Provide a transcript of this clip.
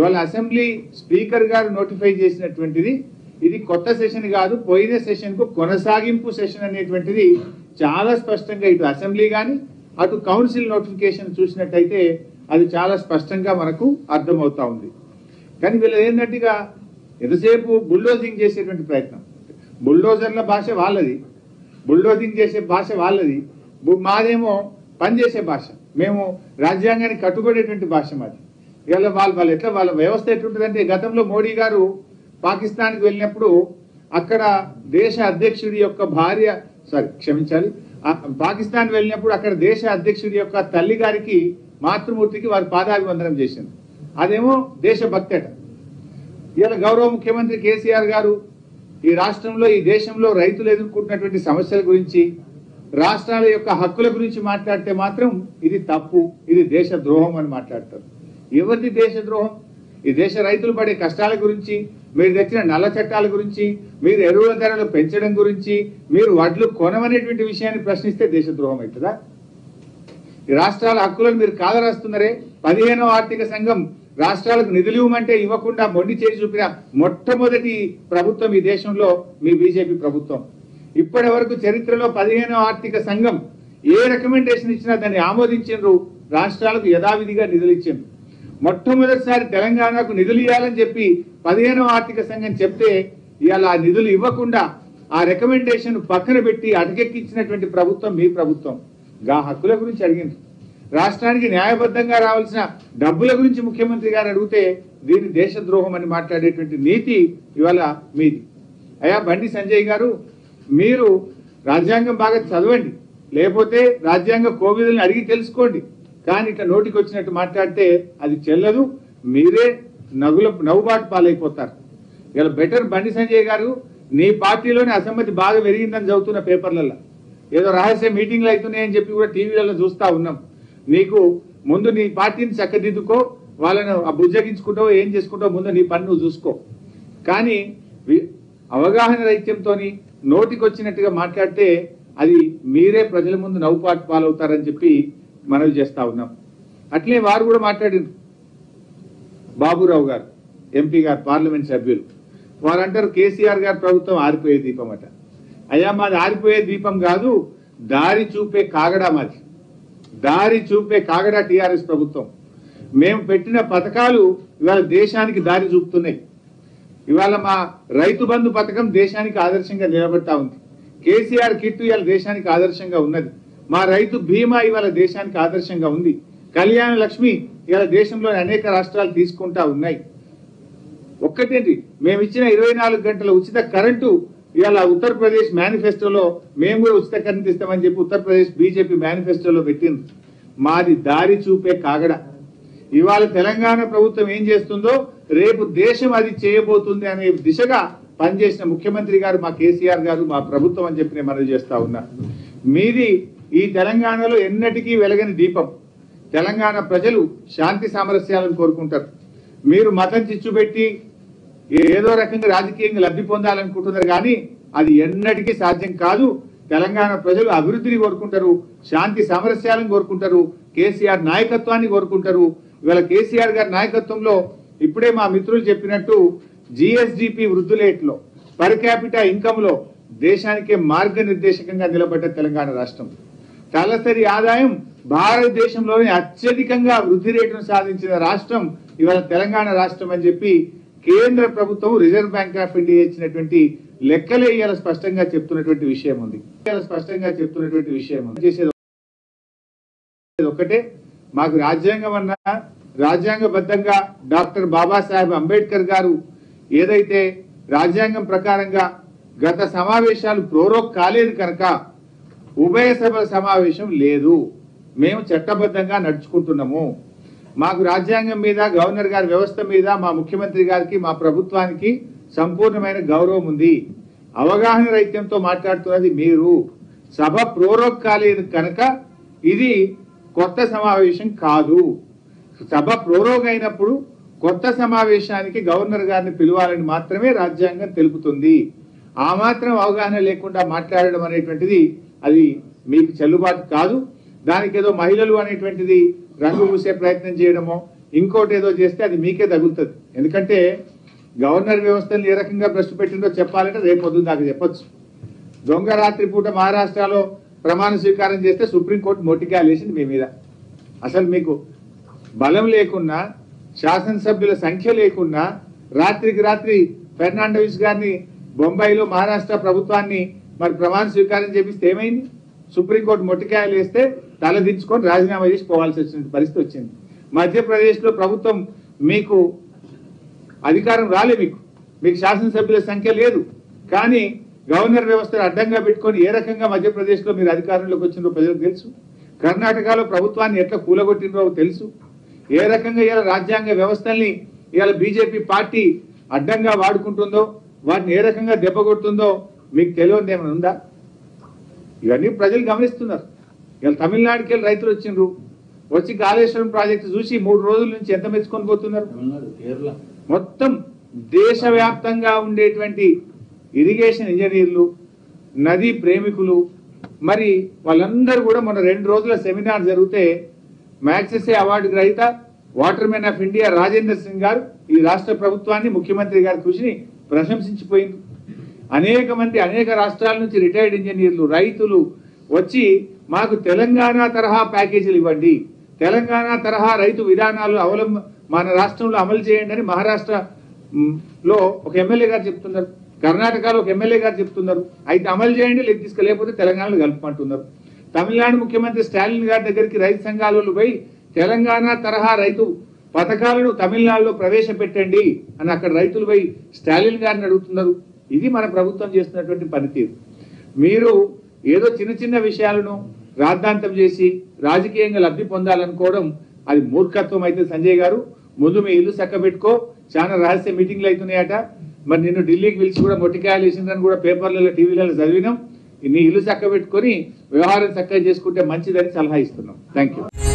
ఇవాళ assembly speaker గారు notify చేసినటువంటిది ఇది కొత్త సెషన్ కాదు పోయిన సెషన్ కు కొనసాగింపు సెషన్ అనేటువంటిది చాలా స్పష్టంగా ఇటు అసెంబ్లీ కానీ అటు కౌన్సిల్ నోటిఫికేషన్ చూసినట్టయితే అది చాలా స్పష్టంగా మనకు అర్థమవుతా ఉంది కానీ వీళ్ళు ఏంటంటేగా ఎంతసేపు బుల్డోజింగ్ చేసేటువంటి ప్రయత్నం బుల్డోజర్ల భాష వాళ్ళది బుల్డోజింగ్ చేసే భాష వాళ్ళది బు- మాదేమో పనిచేసే భాష మేము రాజ్యాంగాన్ని కట్టుబడేటువంటి భాష మాది ఇవాళ వాళ్ళు వాళ్ళు ఎట్లా వాళ్ళ వ్యవస్థ ఎట్లుంటుందంటే గతంలో మోడీ గారు పాకిస్తాన్కి వెళ్ళినప్పుడు అక్కడ దేశ అధ్యక్షుడి యొక్క భార్య సారీ క్షమించాలి ఆ పాకిస్తాన్ వెళ్ళినప్పుడు అక్కడ దేశ అధ్యక్షుడి యొక్క తల్లి గారికి మాతృమూర్తికి వారి పాదాభివందనం చేసింది అదేమో దేశభక్తి అట ఇవాళ గౌరవ ముఖ్యమంత్రి కేసీఆర్ గారు ఈ రాష్ట్రంలో ఈ దేశంలో రైతులు ఎదుర్కొంటున్నటువంటి సమస్యల గురించి రాష్ట్రాల యొక్క హక్కుల గురించి మాట్లాడితే మాత్రం ఇది తప్పు ఇది దేశ ద్రోహం అని మాట్లాడతారు ఎవరిది దేశ ద్రోహం ఈ దేశ రైతులు పడే కష్టాల గురించి మీరు తెచ్చిన నల్ల చట్టాల గురించి మీరు ఎరువుల ధరలు పెంచడం గురించి మీరు వడ్లు కొనమనేటువంటి విషయాన్ని ప్రశ్నిస్తే దేశ ద్రోహం అవుతుందా ఈ రాష్ట్రాల హక్కులను మీరు కాదరాస్తున్నారే పదిహేనవ ఆర్థిక సంఘం రాష్ట్రాలకు నిధులు ఇవ్వమంటే ఇవ్వకుండా మొండి చేసి చూపిన మొట్టమొదటి ప్రభుత్వం ఈ దేశంలో మీ బీజేపీ ప్రభుత్వం ఇప్పటి వరకు చరిత్రలో పదిహేనవ ఆర్థిక సంఘం ఏ రికమెండేషన్ ఇచ్చినా దాన్ని ఆమోదించారు రాష్ట్రాలకు యథావిధిగా నిధులు ఇచ్చిండ్రు మొట్టమొదటిసారి తెలంగాణకు నిధులు ఇవ్వాలని చెప్పి పదిహేనవ ఆర్థిక సంఘం చెప్తే ఇవాళ ఆ నిధులు ఇవ్వకుండా ఆ రికమెండేషన్ పక్కన పెట్టి అటకెక్కించినటువంటి ప్రభుత్వం మీ ప్రభుత్వం గా హక్కుల గురించి అడిగింది రాష్ట్రానికి న్యాయబద్ధంగా రావాల్సిన డబ్బుల గురించి ముఖ్యమంత్రి గారు అడిగితే దీన్ని దేశద్రోహం అని మాట్లాడేటువంటి నీతి ఇవాళ మీది అయ్యా బండి సంజయ్ గారు మీరు రాజ్యాంగం బాగా చదవండి లేకపోతే రాజ్యాంగ కోవిదుల్ని అడిగి తెలుసుకోండి కానీ ఇట్లా నోటికి వచ్చినట్టు మాట్లాడితే అది చెల్లదు మీరే నగుల నవ్వుబాటు పాలైపోతారు ఇలా బెటర్ బండి సంజయ్ గారు నీ పార్టీలోనే అసమ్మతి బాగా పెరిగిందని చదువుతున్న పేపర్లలో ఏదో రహస్య మీటింగ్లు అవుతున్నాయని చెప్పి కూడా టీవీలలో చూస్తా ఉన్నాం నీకు ముందు నీ పార్టీని చక్కదిద్దుకో వాళ్ళను ఆ బుజ్జగించుకుంటావో ఏం చేసుకుంటావో ముందు నీ పని నువ్వు చూసుకో కానీ వి- అవగాహన రైత్యంతో నోటికి వచ్చినట్టుగా మాట్లాడితే అది మీరే ప్రజల ముందు నవ్వుపాటు పాలవుతారని చెప్పి మనవి చేస్తా ఉన్నాం అట్లే వారు కూడా మాట్లాడిండ్రు బాబురావు గారు ఎంపీ గారు పార్లమెంట్ సభ్యులు వారు అంటారు కేసీఆర్ గారి ప్రభుత్వం ఆరిపోయే దీపం అట అయ్యా మాది ఆరిపోయే దీపం కాదు దారి చూపే కాగడా మాది దారి చూపే కాగడా టిఆర్ఎస్ ప్రభుత్వం మేము పెట్టిన పథకాలు ఇవాళ దేశానికి దారి చూపుతున్నాయి ఇవాళ మా రైతు బంధు పథకం దేశానికి ఆదర్శంగా నిలబడతా ఉంది కేసీఆర్ కిట్ ఇవాళ దేశానికి ఆదర్శంగా ఉన్నది మా రైతు బీమా ఇవాళ దేశానికి ఆదర్శంగా ఉంది కళ్యాణ లక్ష్మి ఇవాళ దేశంలోని అనేక రాష్ట్రాలు తీసుకుంటా ఉన్నాయి ఒక్కటేంటి మేము ఇచ్చిన ఇరవై నాలుగు గంటల ఉచిత కరెంటు ఇవాళ ఉత్తరప్రదేశ్ మేనిఫెస్టోలో మేము కూడా ఉచిత కరెంట్ ఇస్తామని చెప్పి ఉత్తరప్రదేశ్ బీజేపీ మేనిఫెస్టోలో పెట్టింది మాది దారి చూపే కాగడ ఇవాళ తెలంగాణ ప్రభుత్వం ఏం చేస్తుందో రేపు దేశం అది చేయబోతుంది అనే దిశగా పనిచేసిన ముఖ్యమంత్రి గారు మా కేసీఆర్ గారు మా ప్రభుత్వం అని చెప్పి నేను మనవి చేస్తా ఉన్నా మీది ఈ తెలంగాణలో ఎన్నటికీ వెలగని దీపం తెలంగాణ ప్రజలు శాంతి సామరస్యాలను కోరుకుంటారు మీరు మతం చిచ్చుపెట్టి ఏదో రకంగా రాజకీయంగా లబ్ధి పొందాలనుకుంటున్నారు కానీ అది ఎన్నటికీ సాధ్యం కాదు తెలంగాణ ప్రజలు అభివృద్ధిని కోరుకుంటారు శాంతి సామరస్యాలను కోరుకుంటారు కేసీఆర్ నాయకత్వాన్ని కోరుకుంటారు ఇవాళ కేసీఆర్ గారి నాయకత్వంలో ఇప్పుడే మా మిత్రులు చెప్పినట్టు జిఎస్డిపి వృద్ధులేట్లో పర్ క్యాపిటల్ ఇన్కమ్ లో దేశానికే మార్గనిర్దేశకంగా నిలబడ్డ తెలంగాణ రాష్ట్రం తలసరి ఆదాయం భారతదేశంలోనే అత్యధికంగా వృద్ధి రేటును సాధించిన రాష్ట్రం ఇవాళ తెలంగాణ రాష్ట్రం అని చెప్పి కేంద్ర ప్రభుత్వం రిజర్వ్ బ్యాంక్ ఆఫ్ ఇండియా ఇచ్చినటువంటి లెక్కలే ఇవాళ స్పష్టంగా చెప్తున్నటువంటి విషయం ఉంది ఇవాళ స్పష్టంగా చెప్తున్నటువంటి విషయం ఉంది చేసేది ఒకటే మాకు రాజ్యాంగం అన్నా రాజ్యాంగబద్ధంగా డాక్టర్ బాబాసాహెబ్ అంబేద్కర్ గారు ఏదైతే రాజ్యాంగం ప్రకారంగా గత సమావేశాలు ప్రోరోక్ కాలేదు కనుక ఉభయ సభల సమావేశం లేదు మేము చట్టబద్ధంగా నడుచుకుంటున్నాము మాకు రాజ్యాంగం మీద గవర్నర్ గారి వ్యవస్థ మీద మా ముఖ్యమంత్రి గారికి మా ప్రభుత్వానికి సంపూర్ణమైన గౌరవం ఉంది అవగాహన రైత్యంతో మాట్లాడుతున్నది మీరు సభ ప్రోరోగ్ కాలేదు కనుక ఇది కొత్త సమావేశం కాదు సభ ప్రోరోగ్ అయినప్పుడు కొత్త సమావేశానికి గవర్నర్ గారిని పిలవాలని మాత్రమే రాజ్యాంగం తెలుపుతుంది ఆ మాత్రం అవగాహన లేకుండా మాట్లాడడం అనేటువంటిది అది మీకు చెల్లుబాటు కాదు దానికి ఏదో మహిళలు అనేటువంటిది రంగు పూసే ప్రయత్నం చేయడమో ఇంకోటి ఏదో చేస్తే అది మీకే తగులుతుంది ఎందుకంటే గవర్నర్ వ్యవస్థను ఏ రకంగా భ్రష్టు పెట్టిందో చెప్పాలంటే రేపు పొద్దున్న దాకా చెప్పొచ్చు దొంగ రాత్రి పూట మహారాష్ట్రలో ప్రమాణ స్వీకారం చేస్తే సుప్రీంకోర్టు మొట్టికాయలు వేసింది మీ మీద అసలు మీకు బలం లేకున్నా శాసనసభ్యుల సంఖ్య లేకున్నా రాత్రికి రాత్రి ఫెర్నాండోవిస్ గారిని బొంబాయిలో మహారాష్ట్ర ప్రభుత్వాన్ని మరి ప్రమాణ స్వీకారం చేపిస్తే ఏమైంది సుప్రీంకోర్టు మొట్టికాయలు వేస్తే తల దించుకొని రాజీనామా చేసి పోవాల్సి వచ్చిన పరిస్థితి వచ్చింది మధ్యప్రదేశ్లో ప్రభుత్వం మీకు అధికారం రాలే మీకు మీకు శాసనసభ్యుల సంఖ్య లేదు కానీ గవర్నర్ వ్యవస్థను అడ్డంగా పెట్టుకొని ఏ రకంగా మధ్యప్రదేశ్లో మీరు అధికారంలోకి వచ్చిందో ప్రజలకు తెలుసు కర్ణాటకలో ప్రభుత్వాన్ని ఎట్లా కూలగొట్టినరో తెలుసు ఏ రకంగా ఇలా రాజ్యాంగ వ్యవస్థల్ని ఇవాళ బీజేపీ పార్టీ అడ్డంగా వాడుకుంటుందో వాటిని ఏ రకంగా దెబ్బకొడుతుందో మీకు తెలియదు ఏమైనా ఉందా ఇవన్నీ ప్రజలు గమనిస్తున్నారు ఇవాళ తమిళనాడుకి వెళ్ళి రైతులు వచ్చిండ్రు వచ్చి కాళేశ్వరం ప్రాజెక్టు చూసి మూడు రోజుల నుంచి ఎంత మెచ్చుకొని పోతున్నారు తమిళనాడు కేరళ మొత్తం దేశవ్యాప్తంగా ఉండేటువంటి ఇరిగేషన్ ఇంజనీర్లు నదీ ప్రేమికులు మరి వాళ్ళందరూ కూడా మొన్న రెండు రోజుల సెమినార్ జరిగితే మ్యాక్సెసే అవార్డు గ్రహీత water man of India Rajender Singh గారు ఈ రాష్ట్ర ప్రభుత్వాన్ని ముఖ్యమంత్రి గారి కృషిని ప్రశంసించిపోయింది అనేక మంది అనేక రాష్ట్రాల నుంచి రిటైర్డ్ ఇంజనీర్లు రైతులు వచ్చి మాకు తెలంగాణ తరహా ప్యాకేజీలు ఇవ్వండి తెలంగాణ తరహా రైతు విధానాలు అవలంబ మన రాష్ట్రంలో అమలు చేయండి అని మహారాష్ట్ర మ్, లో ఒక ఎమ్మెల్యే గారు చెప్తున్నారు కర్ణాటకలో ఒక ఎమ్మెల్యే గారు చెప్తున్నారు అయితే అమలు చేయండి లేదు తీసుకెళ్ళకపోతే తెలంగాణలో కలుపుమంటున్నారు తమిళనాడు ముఖ్యమంత్రి స్టాలిన్ గారి దగ్గరికి రైతు సంఘాల వాళ్ళు పోయి తెలంగాణ తరహా రైతు పథకాలను తమిళనాడులో ప్రవేశపెట్టండి అని అక్కడ రైతులు పోయి స్టాలిన్ గారిని అడుగుతున్నారు ఇది మన ప్రభుత్వం చేస్తున్నటువంటి పనితీరు మీరు ఏదో చిన్న చిన్న విషయాలను రాద్ధాంతం చేసి రాజకీయంగా లబ్ధి పొందాలనుకోవడం అది మూర్ఖత్వం అయితే సంజయ్ గారు ముందు మీ ఇల్లు చక్కబెట్టుకో చాలా రహస్య మీటింగ్లు అవుతున్నాయట మరి నిన్ను ఢిల్లీకి పిలిచి కూడా మొట్టికాయలు వేసిందని కూడా పేపర్లలో టీవీలలో చదివినాం నీ ఇల్లు చక్కబెట్టుకొని వ్యవహారం చక్కగా చేసుకుంటే మంచిదని సలహా ఇస్తున్నాం థ్యాంక్ యూ